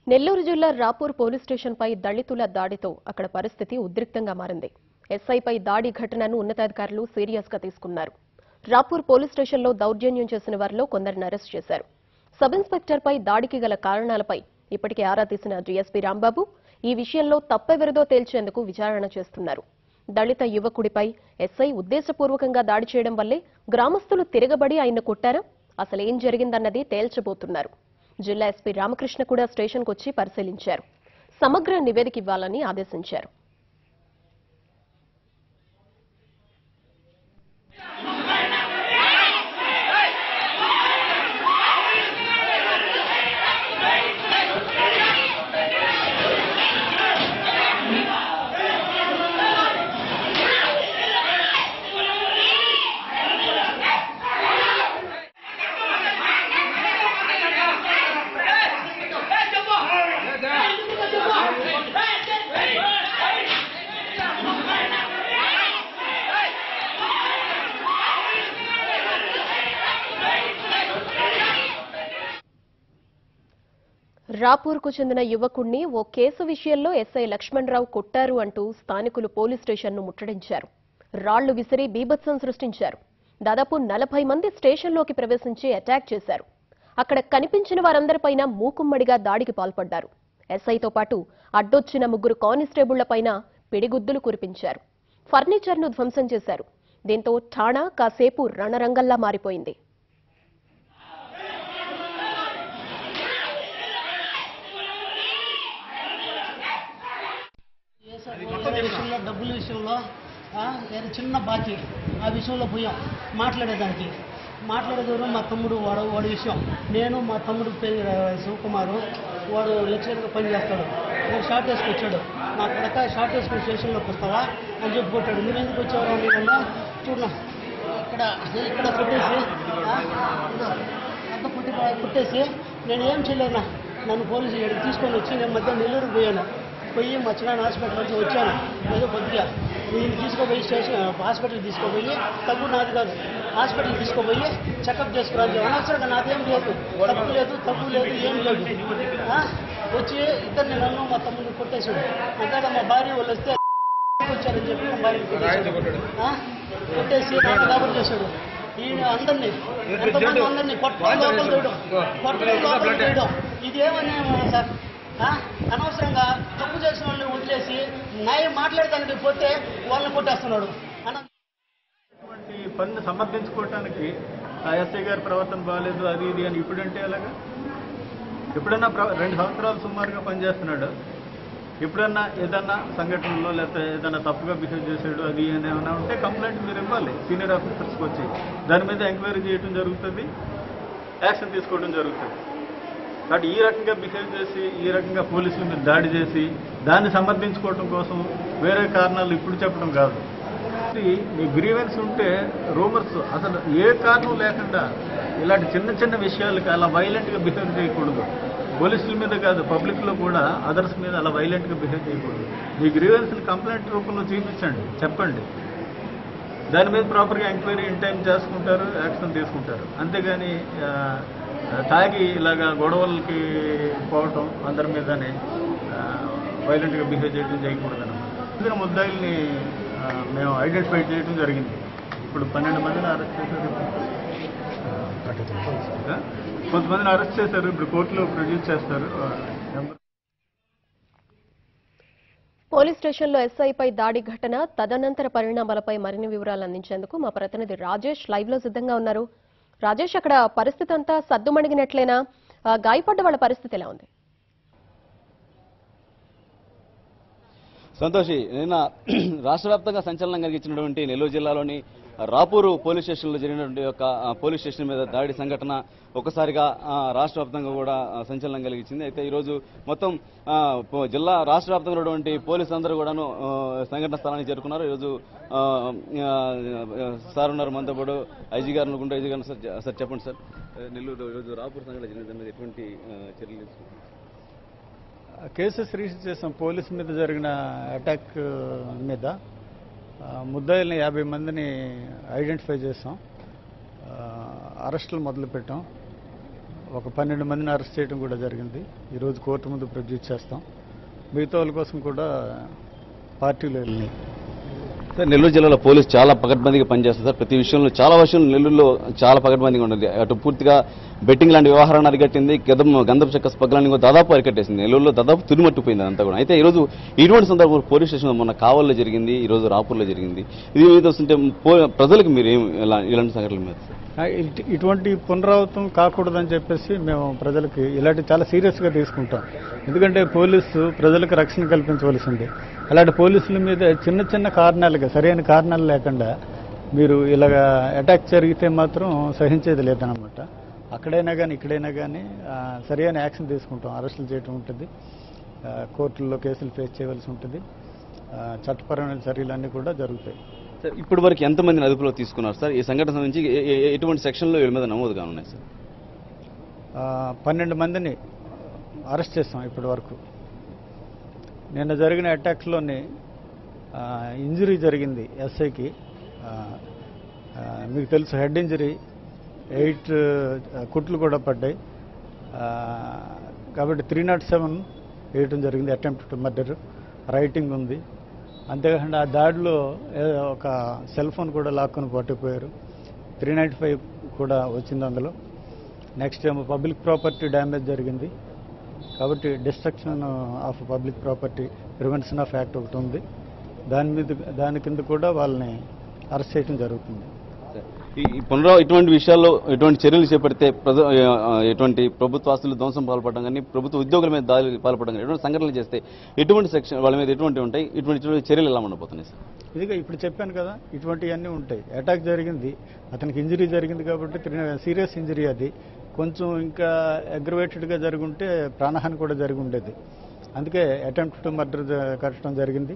నెల్లూరు జిల్లా రాపూర్ పోలీస్ స్టేషన్పై దళితుల దాడితో అక్కడ పరిస్థితి ఉద్రిక్తంగా మారింది ఎస్ఐపై దాడి ఘటనను ఉన్నతాధికారులు సీరియస్ గా తీసుకున్నారు రాపూర్ పోలీస్ స్టేషన్లో దౌర్జన్యం చేసిన వారిలో కొందరిని అరెస్ట్ చేశారు సబ్ ఇన్స్పెక్టర్పై దాడికి గల కారణాలపై ఇప్పటికే ఆరా తీసిన డీఎస్పీ రాంబాబు ఈ విషయంలో తప్పెవరిదో తేల్చేందుకు విచారణ చేస్తున్నారు దళిత యువకుడిపై ఎస్ఐ ఉద్దేశపూర్వకంగా దాడి చేయడం వల్లే గ్రామస్తులు తిరగబడి ఆయన కొట్టారా అసలేం జరిగిందన్నది తేల్చబోతున్నారు జిల్లా ఎస్పీ రామకృష్ణ కూడా స్టేషన్కు వచ్చి పరిశీలించారు సమగ్ర నివేదిక ఇవ్వాలని ఆదేశించారు రాపూర్కు చెందిన యువకుణ్ణి ఓ కేసు విషయంలో ఎస్ఐ లక్ష్మణరావు కొట్టారు అంటూ స్థానికులు పోలీస్ స్టేషన్ను ముట్టడించారు రాళ్లు విసిరి బీభత్సం సృష్టించారు దాదాపు నలభై మంది స్టేషన్లోకి ప్రవేశించి అటాక్ చేశారు అక్కడ కనిపించిన వారందరిపైన మూకుమ్మడిగా దాడికి పాల్పడ్డారు ఎస్ఐతో పాటు అడ్డొచ్చిన ముగ్గురు కానిస్టేబుళ్లపైన పిడిగుద్దులు కురిపించారు ఫర్నిచర్ను ధ్వంసం చేశారు దీంతో ఠాణా కాసేపు రణరంగంలా మారిపోయింది ఏ విషయంలో డబ్బుల విషయంలో ఆ, ఏదో చిన్న బాకీ ఆ విషయంలో పోయాం మాట్లాడేదానికి మాట్లాడేదూరు మా తమ్ముడు వాడు వాడి విషయం నేను మా తమ్ముడు పేరు శివకుమారు వాడు లెక్చరర్గా పనిచేస్తాడు నేను షార్ట్ వేసుకొచ్చాడు నా కొడక షార్ట్ వేసుకుని స్టేషన్లోకి వస్తావా అని చెప్పి కొట్టాడు మీరు ఎందుకు వచ్చారు అని నేను చూడ ఇక్కడ ఇక్కడ కొట్టేసి ఆ, ఇదిగో, అంత కుట్టి కుట్టేసి నేను ఏం చేయలేనా నన్ను పోలీసు ఇక్కడికి తీసుకొని వచ్చి నేను మధ్య నెల్లూరు పోయాను పోయి మా చిన్న హాస్పిటల్ నుంచి వచ్చాను ఏదో కొద్దిగా నేను తీసుకుపోయి స్టేషన్ హాస్పిటల్ తీసుకుపోయి తగ్గు నాది కాదు హాస్పిటల్ తీసుకుపోయి చెకప్ చేసుకురాలి అనవసరంగా నాదేం లేదు తప్పు లేదు తప్పు లేదు ఏం లేదు ఆ? వచ్చి ఇద్దరిని నన్ను మా తమ్ముడిని కొట్టేశాడు అంతేగా మా భార్య వాళ్ళు వస్తే వచ్చారని చెప్పి మా భార్య కొట్టేశాడు ఆ? కొట్టేసి నన్ను కాబట్టి చేశాడు ఈయన అందరినీ ఎంతమంది అందరినీ కొట్టడం లోపల తీయడం కొట్టడం లోపల తీయడం ఇదేమని సార్ ఆ? అనవసరంగా తప్పు చేసిన వాళ్ళని వదిలేసి న్యాయం మాట్లాడడానికి పోతే వాళ్ళని కొట్టేస్తున్నాడు అన ఈ పనిని సమర్థించుకోవటానికి ఆ ఎస్ఐ గారి ప్రవర్తన బాగాలేదు అది ఇది అని ఇప్పుడంటే ఎలాగా ఎప్పుడన్నా ప్ర- రెండు సంవత్సరాలు సుమారుగా పనిచేస్తున్నాడు ఎప్పుడన్నా ఏదన్నా సంఘటనలో లేకపోతే ఏదైనా తప్పుగా బిహేవ్ చేసాడు అది అని ఏమైనా ఉంటే కంప్లైంట్ మీరు ఇవ్వాలి సీనియర్ ఆఫీసర్స్కి వచ్చి దాని మీద ఎంక్వైరీ చేయడం జరుగుతుంది యాక్షన్ తీసుకోవడం జరుగుతుంది కాబట్టి ఈ రకంగా బిహేవ్ చేసి ఈ రకంగా పోలీసుల మీద దాడి చేసి దాన్ని సమర్థించుకోవడం కోసం వేరే కారణాలు ఇప్పుడు చెప్పడం కాదు ఇది మీ గ్రీవెన్స్ ఉంటే రూమర్స్ అసలు ఏ కారణం లేకుండా ఇలాంటి చిన్న చిన్న విషయాలకి అలా వైలెంట్గా బిహేవ్ చేయకూడదు పోలీసుల మీద కాదు పబ్లిక్లో కూడా అదర్స్ మీద అలా వైలెంట్గా బిహేవ్ చేయకూడదు మీ గ్రీవెన్స్ని కంప్లైంట్ రూపంలో చూపించండి చెప్పండి దాని మీద ప్రాపర్గా ఎంక్వైరీ ఇన్ టైం చేసుకుంటారు యాక్షన్ తీసుకుంటారు అంతేగాని ఆ, తాగి ఇలాగా గొడవలకి పోవటం అందరి మీదనే వైలెంట్గా బిహేవ్ చేయడం చేయకూడదు అనమాట ముద్దాయిల్ని ఆ, మేము ఐడెంటిఫై చేయడం జరిగింది ఇప్పుడు పన్నెండు మందిని అరెస్ట్ చేశారు ఆ? కొంతమందిని అరెస్ట్ చేశారు ఇప్పుడు కోర్టులో ప్రొడ్యూస్ చేస్తారు ఆ, నెంబర్ పోలీస్ స్టేషన్లో ఎస్ఐపై దాడి ఘటన తదనంతర పరిణామాలపై మరిన్ని వివరాలు అందించేందుకు మా ప్రతినిధి రాజేష్ లైవ్ లో సిద్ధంగా ఉన్నారు రాజేష్ అక్కడ పరిస్థితి అంతా సద్దుమణిగినట్లేనా ఆ, గాయపడ్డ వాళ్ళ పరిస్థితి ఎలా ఉంది సంతోషి నిన్న రాష్ట్ర వ్యాప్తంగా సంచలనం కలిగించినటువంటి నెల్లూరు జిల్లాలోని రాపూరు పోలీస్ స్టేషన్లో జరిగినటువంటి యొక్క ఆ, పోలీస్ స్టేషన్ మీద దాడి సంఘటన ఒకసారిగా ఆ, రాష్ట్ర వ్యాప్తంగా కూడా ఆ, సంచలనం కలిగించింది అయితే ఈరోజు మొత్తం ఆ, పో- జిల్లా రాష్ట్ర వ్యాప్తంగా ఉన్నటువంటి పోలీసు అందరూ కూడాను ఆ, సంఘటన స్థలానికి చేరుకున్నారు ఈరోజు ఆ, ఆ, సార్ ఉన్నారు మనతో పాటు ఐజీ గారు అనుకుంటే ఐజీ గారు సార్ సార్ చెప్పండి సార్ నెల్లూరు ఈరోజు రాపూర్ సంఘటన జరిగిన దాని మీద ఎటువంటి ఆ, చర్యలు తీసుకుంటారు కేసెస్ రిజిస్టర్ చేసిన పోలీసు మీద జరిగిన అటాక్ మీద ఆ, ముద్దాయిల్ని యాభై మందిని ఐడెంటిఫై చేసాం ఆ, అరెస్టులు మొదలుపెట్టాం ఒక పన్నెండు మందిని అరెస్ట్ చేయడం కూడా జరిగింది ఈరోజు కోర్టు ముందు ప్రొడ్యూస్ చేస్తాం మిగతా వాళ్ళ కోసం కూడా పార్టీలు వెళ్ళినాయి సార్ నెల్లూరు జిల్లాలో పోలీసు చాలా పకడ్బందీగా పనిచేస్తుంది సార్ ప్రతి విషయంలో చాలా విషయంలో నెల్లూరులో చాలా పకడ్బందీగా ఉంటుంది అటు పూర్తిగా బెట్టింగ్ లాంటి వ్యవహారాన్ని అరికట్టింది గదం గంధపు చెక్క స్పగ్లాన్ని కూడా దాదాపు అరికట్టేసింది నెల్లూరులో దాదాపు తురిమట్టిపోయింది అంతా కూడా అయితే ఈరోజు ఇటువంటి సందర్భంలో పోలీస్ స్టేషన్ మొన్న కావల్లో జరిగింది ఈ రోజు రాపూర్లో జరిగింది ఇది మీద వస్తుంటే పో- ప్రజలకు మీరు ఏం ఇలా- ఇలాంటి సంఘటనల మీద ఆ, ఇటు- ఇటువంటి పునరావృతం కాకూడదని చెప్పేసి మేము ప్రజలకి ఇలాంటి చాలా సీరియస్గా తీసుకుంటాం ఎందుకంటే పోలీసు ప్రజలకు రక్షణ కల్పించవలసింది అలాంటి పోలీసుల మీద చిన్న చిన్న కారణాలుగా సరైన కారణాలు లేకుండా మీరు ఇలాగ అటాక్ జరిగితే మాత్రం సహించేది లేదనమాట అక్కడైనా కానీ ఇక్కడైనా కానీ ఆ, సరైన యాక్షన్ తీసుకుంటాం అరెస్టులు చేయటం ఉంటుంది ఆ, కోర్టుల్లో కేసులు ఫేస్ చేయవలసి ఉంటుంది ఆ, చట్టపరమైన చర్యలన్నీ కూడా జరుగుతాయి సార్ ఇప్పటి వరకు ఎంతమందిని అదుపులో తీసుకున్నారు సార్ ఈ సంఘటన సంబంధించి ఏ- ఏ- ఎటువంటి సెక్షన్లో వీళ్ళ మీద నమోదు కానున్నాయి సార్ ఆ, పన్నెండు మందిని అరెస్ట్ చేస్తాం ఇప్పటి వరకు నిన్న జరిగిన అటాక్స్లోని ఇంజరీ జరిగింది ఎస్ఐకి మీకు తెలుసు హెడ్ ఇంజరీ ఎయిట్ కుట్లు కూడా పడ్డాయి ఆ, కాబట్టి త్రీ నాట్ సెవెన్ వేయటం జరిగింది అటెంప్ట్ టు మర్డర్ రైటింగ్ ఉంది అంతేకాకుండా ఆ దాడిలో ఏ- ఒక సెల్ ఫోన్ కూడా లాక్కొని పట్టుకుపోయారు త్రీ నైంటీ ఫైవ్ కూడా వచ్చింది అందులో నెక్స్ట్ ఏమో పబ్లిక్ ప్రాపర్టీ డ్యామేజ్ జరిగింది కాబట్టి destruction of public property prevention of act ఒకటి ఉంది దాని మీద దాని కింద కూడా వాళ్ళని అరెస్ట్ చేయడం జరుగుతుంది ఈ ఈ పునరా ఇటువంటి విషయాల్లో ఎటువంటి చర్యలు చేపడితే ప్రజ ఆ, ఎటువంటి ప్రభుత్వ ఆస్తులు ధ్వంసం పాల్పడడం కానీ ప్రభుత్వ ఉద్యోగుల మీద దాడి పాల్పడడం కానీ ఎటువంటి సంఘటనలు చేస్తే ఎటువంటి సెక్షన్ వాళ్ళ మీద ఎటువంటి ఉంటాయి ఇటువంటి ఇటువంటి చర్యలు ఎలా ఉండబోతున్నాయి సార్ ఇదిగా ఇప్పుడు చెప్పాను కదా ఇటువంటివన్నీ ఉంటాయి అటాక్ జరిగింది అతనికి ఇంజరీ జరిగింది కాబట్టి సీరియస్ ఇంజరీ అది కొంచెం ఇంకా అగ్రవేటెడ్గా జరుగుంటే ప్రాణహాని కూడా జరిగి ఉండేది అందుకే అటెంప్ట్ టు మర్డర్ కట్టడం జరిగింది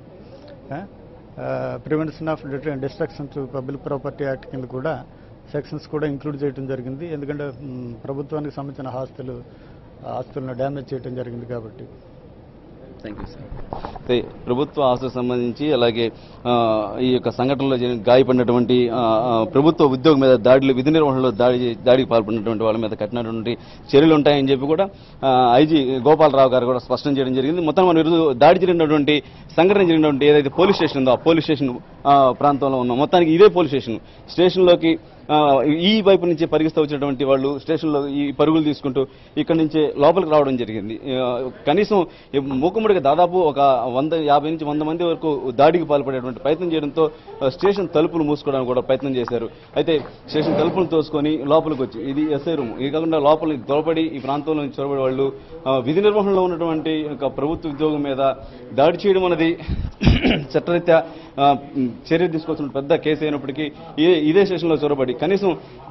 prevention of destruction to public property act కింద కూడా సెక్షన్స్ కూడా ఇంక్లూడ్ చేయడం జరిగింది ఎందుకంటే మ్, ప్రభుత్వానికి సంబంధించిన ఆస్తులు ఆస్తులను డ్యామేజ్ చేయడం జరిగింది కాబట్టి థ్యాంక్ యూ సార్ అయితే ప్రభుత్వ ఆస్తులకు సంబంధించి అలాగే ఆ, ఈ యొక్క సంఘటనలో జరిగిన గాయపడినటువంటి ఆ, ఆ, ప్రభుత్వ ఉద్యోగం మీద దాడులు విధి నిర్వహణలో దాడి చే- దాడికి పాల్పడినటువంటి వాళ్ళ మీద కఠినటువంటి చర్యలు ఉంటాయని చెప్పి కూడా ఆ, ఐజీ గోపాలరావు గారు కూడా స్పష్టం చేయడం జరిగింది మొత్తం మనం ఈరోజు దాడి జరిగినటువంటి సంఘటన జరిగినటువంటి ఏదైతే పోలీస్ స్టేషన్ ఉందో ఆ పోలీస్ స్టేషన్ ఆ, ప్రాంతంలో ఉన్నాం మొత్తానికి ఇదే పోలీస్ స్టేషన్ స్టేషన్లోకి ఆ, ఈ వైపు నుంచి పరిగిస్తూ వచ్చినటువంటి వాళ్ళు స్టేషన్లో ఈ పరుగులు తీసుకుంటూ ఇక్కడి నుంచి లోపలికి రావడం జరిగింది ఆ, కనీసం ఈ మూకుమ్మడిగా దాదాపు ఒక వంద యాభై నుంచి వంద మంది వరకు దాడికి పాల్పడేటువంటి ప్రయత్నం చేయడంతో ఆ, స్టేషన్ తలుపులు మూసుకోవడానికి కూడా ప్రయత్నం చేశారు అయితే స్టేషన్ తలుపులు తోసుకొని లోపలికి వచ్చి ఇది ఎస్ఐ రూమ్ ఇది కాకుండా లోపలికి దొరబడి ఈ ప్రాంతంలో నుంచి చొరబడి వాళ్ళు ఆ, విధి నిర్వహణలో ఉన్నటువంటి ఒక ప్రభుత్వ ఉద్యోగం మీద దాడి చేయడం అనేది చట్టరీత్యా ఆ, చర్య తీసుకోవాల్సిన పెద్ద కేసు అయినప్పటికీ ఇదే ఇదే స్టేషన్లో చొరబడి కనీసం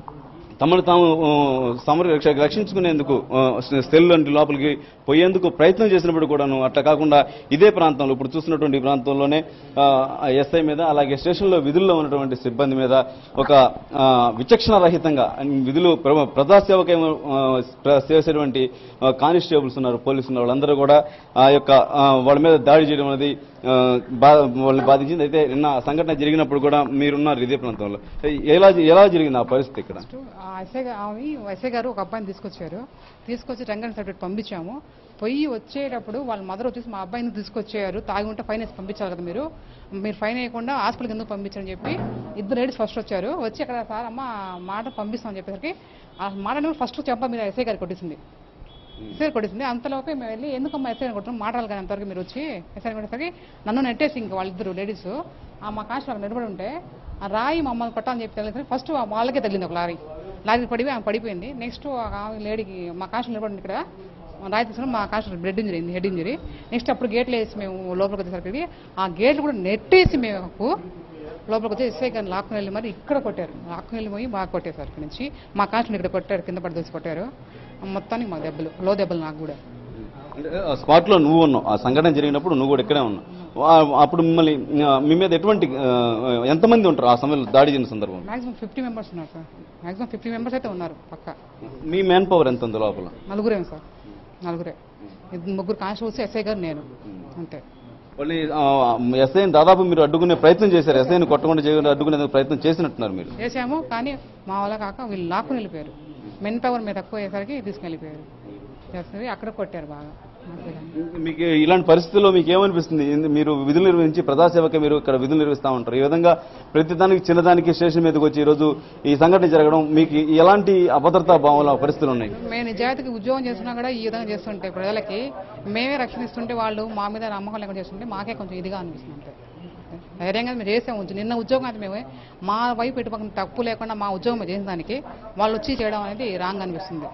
తమను తాము ఆ, సమర రక్ష- రక్షించుకునేందుకు ఆ, సెల్ లాంటి లోపలికి పోయేందుకు ప్రయత్నం చేసినప్పుడు కూడాను అట్లా కాకుండా ఇదే ప్రాంతంలో ఇప్పుడు చూస్తున్నటువంటి ఈ ప్రాంతంలోనే ఆ, ఆ ఎస్ఐ మీద అలాగే స్టేషన్లో విధుల్లో ఉన్నటువంటి సిబ్బంది మీద ఒక ఆ, విచక్షణ రహితంగా విధులు ప్ర- ప్రజాసేవకే ఆ, ప్ర- చేసేటువంటి ఆ, కానిస్టేబుల్స్ ఉన్నారు పోలీసులు ఉన్నారు వాళ్ళందరూ కూడా ఆ యొక్క ఆ, వాళ్ళ మీద దాడి చేయడం అనేది ఆ, బా- వాళ్ళని బాధించింది అయితే నిన్న సంఘటన జరిగినప్పుడు కూడా మీరున్నారు ఇదే ప్రాంతంలో ఎలా ఎలా జరిగింది ఆ పరిస్థితి ఇక్కడ ఫస్ట్ ఆ ఎస్ఐ గా- ఆమె ఎస్ఐ గారు ఒక అబ్బాయిని తీసుకొచ్చారు తీసుకొచ్చి రంగన్ సర్టిఫికేట్ పంపించాము పొయ్యి వచ్చేటప్పుడు వాళ్ళ మదర్ వచ్చేసి మా అబ్బాయిని తీసుకొచ్చారు తాగి ఉంటే ఫైన్ వేసి పంపించాలి కదా మీరు మీరు ఫైన్ వేయకుండా హాస్పిటల్కి ఎందుకు పంపించని చెప్పి ఇద్దరు లేడీస్ ఫస్ట్ వచ్చారు వచ్చి అక్కడ సార్ అమ్మ మాట పంపిస్తామని చెప్పేసరికి ఆ మాట ఫస్ట్ చెప్ప మీద ఎస్ఐ గారు కొట్టేసింది ఎస్ఐ కొట్టేసింది అంతలోపే మేము వెళ్ళి ఎందుకమ్మా ఎస్ఐ కొట్టడం మాటలు కానీ అంతవరకు మీరు వచ్చి ఎస్ఐ కొట్టేసరికి నన్ను నెట్టేసి ఇంకా వాళ్ళిద్దరు లేడీస్ ఆ మా కాస్ట్ అక్కడ నిలబడి ఉంటే ఆ రాయి మమ్మల్ని కొట్టాలని చెప్పి తెలియదు ఫస్ట్ వాళ్ళకే తగిలింది ఒక లారీ లారీ పడిపోయి ఆమె పడిపోయింది నెక్స్ట్ ఆ లేడీకి మా కాస్ట్ నిలబడి ఇక్కడ రాయి తీసుకుని మా కాస్ట్ బ్లడ్ ఇంజరీ అయింది హెడ్ ఇంజరీ నెక్స్ట్ అప్పుడు గేట్లు వేసి మేము లోపలికి వచ్చేసరికి ఆ గేట్లు కూడా నెట్టేసి మేము లోపలికి వచ్చి ఎస్ఐ గారిని లాక్కుని వెళ్ళి మరి ఇక్కడ కొట్టారు లాక్కుని వెళ్ళి పోయి బాగా కొట్టేశారు ఇక్కడ నుంచి మా కాస్ట్ని ఇక్కడ కొట్టారు కింద పడి దోసి కొట్టారు మొత్తానికి మా దెబ్బలు లో దెబ్బలు నాకు కూడా స్పాట్ లో నువ్వు ఉన్నావు ఆ సంఘటన జరిగినప్పుడు నువ్వు కూడా ఇక్కడే ఉన్నావు ఆ- అప్పుడు మిమ్మల్ని ఆ, మీ మీద ఎటువంటి ఆ, ఎంతమంది ఉంటారు ఆ సమయంలో దాడి చేసిన సందర్భంలో మాక్సిమం ఫిఫ్టీ మెంబర్స్ ఉన్నారు సార్ మాక్సిమం ఫిఫ్టీ మెంబర్స్ అయితే ఉన్నారు పక్క మీ మ్యాన్ పవర్ ఎంత ఉంది లోపల నలుగురే సార్ నలుగురే ఇద్దరు ముగ్గురు కానిస్టేబుల్స్ ఎస్ఐ గారు నేను అంతే వాళ్ళని ఎస్ఐని దాదాపు మీరు అడ్డుకునే ప్రయత్నం చేశారు ఎస్ఐని కొట్టకుండా చేయకుండా అడ్డుకునే ప్రయత్నం చేసినట్టున్నారు మీరు చేశాము కానీ మా వల్ల కాక వీళ్ళు లాక్కుని వెళ్ళిపోయారు మెన్ పవర్ మీద తక్కువ అయ్యేసరికి తీసుకెళ్ళిపోయారు చేస్తుంది అక్కడ కొట్టారు బాగా అంతేగాని. మీకు ఇలాంటి పరిస్థితుల్లో మీకు ఏమనిపిస్తుంది ఎందు- మీరు విధులు నిర్వహించి ప్రజాసేవక మీరు ఇక్కడ విధులు నిర్వహిస్తూ ఉంటారు ఈ విధంగా ప్రతి దానికి చిన్నదానికి స్టేషన్ మీదకి వచ్చి ఈరోజు ఈ సంఘటన జరగడం మీకు ఎలాంటి అభద్రతా భావంలో పరిస్థితులు ఉన్నాయి మేము నిజాయితీకి ఉద్యోగం చేస్తున్నా కూడా ఈ విధంగా చేస్తుంటే ప్రజలకి మేమే రక్షణిస్తుంటే వాళ్ళు మా మీద నమ్మకం లేకుండా చేస్తుంటే మాకే కొంచెం ఇదిగా అనిపిస్తుంది అంతే ధైర్యంగా మేము చేసే ఉంచు నిన్న ఉద్యోగం అయితే మేమే మా వైపు ఇటుపక్కన తప్పు లేకుండా మా ఉద్యోగం మేము చేసిన దానికి వాళ్ళు వచ్చి చేయడం అనేది రాంగ్ అనిపిస్తుంది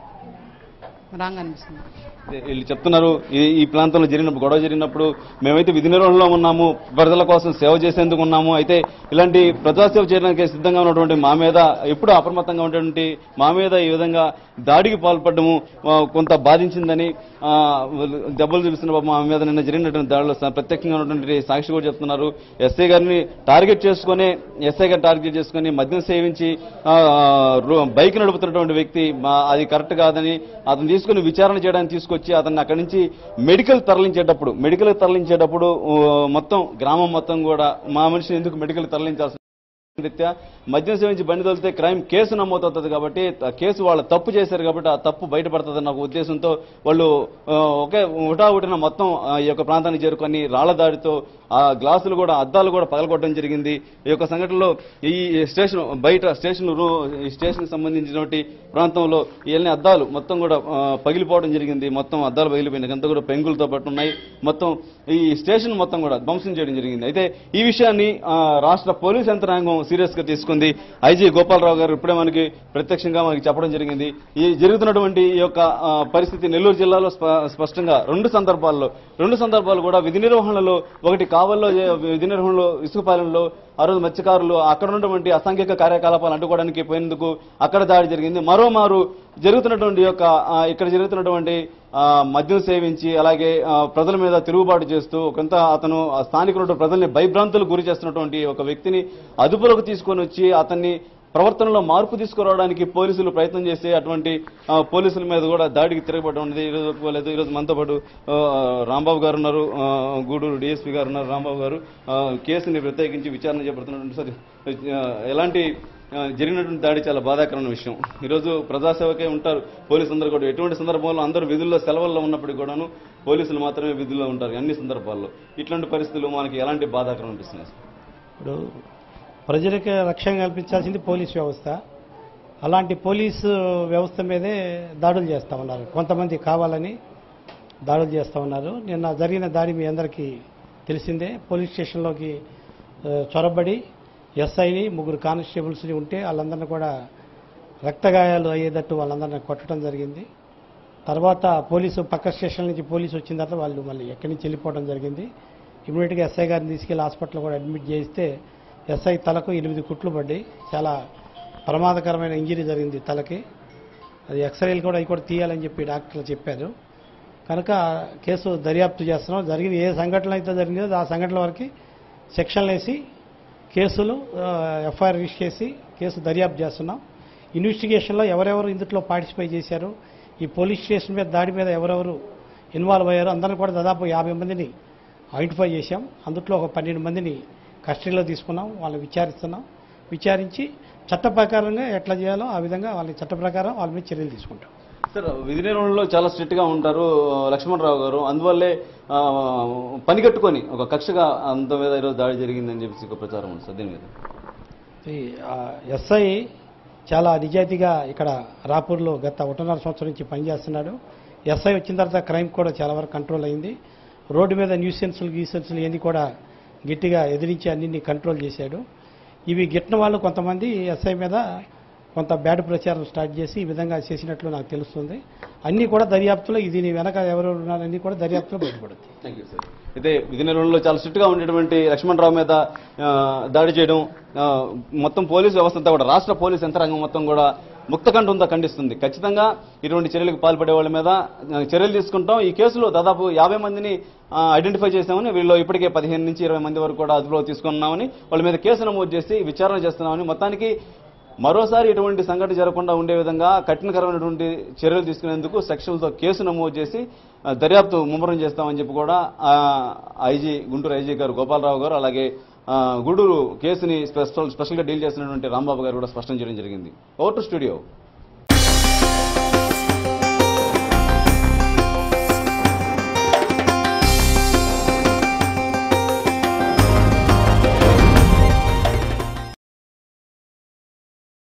రాంగ్ అనిపిస్తుంది వీళ్ళు చెప్తున్నారు ఈ ఈ ప్రాంతంలో జరిగినప్పుడు గొడవ జరిగినప్పుడు మేమైతే విధి నిర్వహణలో ఉన్నాము ప్రజల కోసం సేవ చేసేందుకు ఉన్నాము అయితే ఇలాంటి ప్రజాసేవ చేయడానికి సిద్ధంగా ఉన్నటువంటి మా మీద ఎప్పుడు అప్రమత్తంగా ఉన్నటువంటి మా మీద ఈ విధంగా దాడికి పాల్పడము ఆ, కొంత బాధించిందని ఆ, దెబ్బలు చూపిస్తున్న పాపం మా మీద నిన్న జరిగినటువంటి దాడిలో స- ప్రత్యక్షంగా ఉన్నటువంటి సాక్షి కూడా చెప్తున్నారు ఎస్ఐ గారిని టార్గెట్ చేసుకుని ఎస్ఐ గారిని టార్గెట్ చేసుకుని మద్యం సేవించి ఆ, రో- బైక్ నడుపుతున్నటువంటి వ్యక్తి మా- అది కరెక్ట్ కాదని అతను తీసుకుని విచారణ చేయడానికి తీసుకొచ్చి అతన్ని అక్కడి నుంచి మెడికల్ తరలించేటప్పుడు మెడికల్ తరలించేటప్పుడు ఊ, మొత్తం గ్రామం మొత్తం కూడా మా మనిషిని ఎందుకు మెడికల్ తరలించాల్సి రీత్యా మద్యం సేవించి బండి తోలితే క్రైమ్ కేసు నమోదవుతుంది కాబట్టి ఆ కేసు వాళ్ళు తప్పు చేశారు కాబట్టి ఆ తప్పు బయటపడుతుందన్న ఒక ఉద్దేశంతో వాళ్ళు ఆ, ఒకే ఉటావుటిన మొత్తం ఆ, ఈ యొక్క ప్రాంతానికి చేరుకొని రాళ్ల దాడితో ఆ గ్లాసులు కూడా అద్దాలు కూడా పగలగొట్టడం జరిగింది ఈ యొక్క సంఘటనలో ఈ స్టేషన్ బయట స్టేషన్ రూ ఈ స్టేషన్ సంబంధించినటువంటి ప్రాంతంలో ఇవన్నీ అద్దాలు మొత్తం కూడా ఆ, పగిలిపోవడం జరిగింది మొత్తం అద్దాలు పగిలిపోయినాయి అంతా కూడా పెంకులతో పాటు ఉన్నాయి మొత్తం ఈ స్టేషన్ మొత్తం కూడా ధ్వంసం చేయడం జరిగింది అయితే ఈ విషయాన్ని ఆ, రాష్ట్ర పోలీస్ యంత్రాంగం సీరియస్ గా తీసుకుంది ఐజీ గోపాలరావు గారు ఇప్పుడే మనకి ప్రత్యక్షంగా మనకి చెప్పడం జరిగింది ఈ జరుగుతున్నటువంటి ఈ యొక్క ఆ, పరిస్థితి నెల్లూరు జిల్లాలో స్ప- స్పష్టంగా రెండు సందర్భాల్లో రెండు సందర్భాలు కూడా విధి నిర్వహణలో ఒకటి కావల్లో జే- విధి నిర్వహణలో ఇసుకపాలెంలో ఆ రోజు మత్స్యకారులు అక్కడ ఉన్నటువంటి అసాంఘిక కార్యకలాపాలు అడ్డుకోవడానికి పోయేందుకు అక్కడ దాడి జరిగింది మరోమారు జరుగుతున్నటువంటి యొక్క ఆ, ఇక్కడ జరుగుతున్నటువంటి ఆ, మద్యం సేవించి అలాగే ఆ, ప్రజల మీద తిరుగుబాటు చేస్తూ కొంత అతను ఆ స్థానికులు ప్రజల్ని భయభ్రాంతులకు గురి చేస్తున్నటువంటి ఒక వ్యక్తిని అదుపులోకి తీసుకొని వచ్చి అతన్ని ప్రవర్తనలో మార్పు తీసుకురావడానికి పోలీసులు ప్రయత్నం చేస్తే అటువంటి ఆ, పోలీసుల మీద కూడా దాడికి తిరగబడడం అనేది ఈరోజు ఒప్పుకోలేదు ఈరోజు మనతో పాటు ఆ, రాంబాబు గారు ఉన్నారు ఆ, గూడూరు డిఎస్పీ గారు ఉన్నారు రాంబాబు గారు ఆ, కేసుని ప్రత్యేకించి విచారణ చేపడుతున్నటువంటి సరే ఆ, ఎలాంటి ఆ, జరిగినటువంటి దాడి చాలా బాధాకరమైన విషయం ఈరోజు ప్రజాసేవకే ఉంటారు పోలీసు అందరూ కూడా ఎటువంటి సందర్భంలో అందరూ విధుల్లో సెలవుల్లో ఉన్నప్పటికీ కూడాను పోలీసులు మాత్రమే విధుల్లో ఉంటారు అన్ని సందర్భాల్లో ఇట్లాంటి పరిస్థితులు మనకి ఎలాంటి బాధాకరం అనిపిస్తున్నాయి ఇప్పుడు ప్రజలకు రక్షణ కల్పించాల్సింది పోలీస్ వ్యవస్థ అలాంటి పోలీసు వ్యవస్థ మీదే దాడులు చేస్తూ ఉన్నారు కొంతమంది కావాలని దాడులు చేస్తూ ఉన్నారు నిన్న జరిగిన దాడి మీ అందరికీ తెలిసిందే పోలీస్ స్టేషన్లోకి ఆ, చొరబడి ఎస్ఐని ముగ్గురు కానిస్టేబుల్స్ని ఉంటే వాళ్ళందరినీ కూడా రక్తగాయాలు అయ్యేటట్టు వాళ్ళందరినీ కొట్టడం జరిగింది తర్వాత పోలీసు పక్క స్టేషన్ నుంచి పోలీసు వచ్చిన తర్వాత వాళ్ళు మళ్ళీ ఎక్కడి నుంచి వెళ్ళిపోవడం జరిగింది ఇమీడియట్గా ఎస్ఐ గారిని తీసుకెళ్లి హాస్పిటల్ కూడా అడ్మిట్ చేయిస్తే ఎస్ఐ తలకు ఎనిమిది కుట్లు పడ్డాయి చాలా ప్రమాదకరమైన ఇంజరీ జరిగింది తలకి అది ఎక్స్రేలు కూడా అవి కూడా తీయాలని చెప్పి డాక్టర్లు చెప్పారు కనుక కేసు దర్యాప్తు చేస్తున్నాం జరిగిన ఏ సంఘటన అయితే జరిగిందో ఆ సంఘటన వరకు సెక్షన్లు వేసి కేసులు ఎఫ్ఐఆర్ రిజిస్టర్ చేసి కేసు దర్యాప్తు చేస్తున్నాం ఇన్వెస్టిగేషన్లో ఎవరెవరు ఇందులో పార్టిసిపేట్ చేశారు ఈ పోలీస్ స్టేషన్ మీద దాడి మీద ఎవరెవరు ఇన్వాల్వ్ అయ్యారో అందరిని కూడా దాదాపు యాభై మందిని ఐడెంటిఫై చేశాం అందులో ఒక పన్నెండు మందిని కస్టడీలో తీసుకున్నాం వాళ్ళని విచారిస్తున్నాం విచారించి చట్ట ప్రకారంగా ఎట్లా చేయాలో ఆ విధంగా వాళ్ళని చట్ట ప్రకారం వాళ్ళ మీద చర్యలు తీసుకుంటాం సార్ విధి నిర్వహణలో చాలా స్ట్రిక్ట్ గా ఉంటారు లక్ష్మణరావు గారు అందువల్లే ఆ, పని కట్టుకొని ఒక కక్షగా అంత మీద ఈరోజు దాడి జరిగిందని చెప్పేసి ఒక ప్రచారం ఉంది సార్ దీని మీద ఈ, ఆ, ఎస్ఐ చాలా నిజాయితీగా ఇక్కడ రాపూర్లో గత ఒకటిన్నర సంవత్సరం నుంచి పనిచేస్తున్నాడు ఎస్ఐ వచ్చిన తర్వాత క్రైమ్ కూడా చాలా వరకు కంట్రోల్ అయింది రోడ్డు మీద న్యూసెన్సులు గీసెన్సులు ఇవన్నీ కూడా గట్టిగా ఎదిరించి అన్నింటినీ కంట్రోల్ చేశాడు ఇవి గిట్టిన వాళ్ళు కొంతమంది ఎస్ఐ మీద కొంత బ్యాడ్ ప్రచారం స్టార్ట్ చేసి ఈ విధంగా చేసినట్లు నాకు తెలుస్తుంది అన్నీ కూడా దర్యాప్తులో ఇది నీ వెనక ఎవరెవరు ఉన్నారన్నీ కూడా దర్యాప్తులో బయటపడుతుంది థ్యాంక్ యూ సార్ అయితే విధి నిర్వహణలో చాలా స్ట్రిక్ట్ గా ఉండేటువంటి లక్ష్మణరావు మీద ఆ, దాడి చేయడం ఆ, మొత్తం పోలీసు వ్యవస్థ అంతా కూడా రాష్ట్ర పోలీసు యంత్రాంగం మొత్తం కూడా ముక్తకంఠంతో ఖండిస్తుంది ఖచ్చితంగా ఇటువంటి చర్యలకు పాల్పడే వాళ్ళ మీద ఆ, చర్యలు తీసుకుంటాం ఈ కేసులో దాదాపు యాభై మందిని ఆ, ఐడెంటిఫై చేశామని వీళ్ళు ఇప్పటికే పదిహేను నుంచి ఇరవై మంది వరకు కూడా అదుపులో తీసుకున్నామని వాళ్ళ మీద కేసు నమోదు చేసి విచారణ చేస్తున్నామని మొత్తానికి మరోసారి ఇటువంటి సంఘటన జరగకుండా ఉండే విధంగా కఠినకరమైనటువంటి చర్యలు తీసుకునేందుకు సెక్షన్లతో కేసు నమోదు చేసి ఆ, దర్యాప్తు ముమ్మరం చేస్తామని చెప్పి కూడా ఆ, ఐజీ గుంటూరు ఐజీ గారు గోపాలరావు గారు అలాగే ఆ, గూడూరు కేసుని స్పెషల్ స్పెషల్గా డీల్ చేసినటువంటి రాంబాబు గారు కూడా స్పష్టం చేయడం జరిగింది ఓవర్ టు స్టూడియో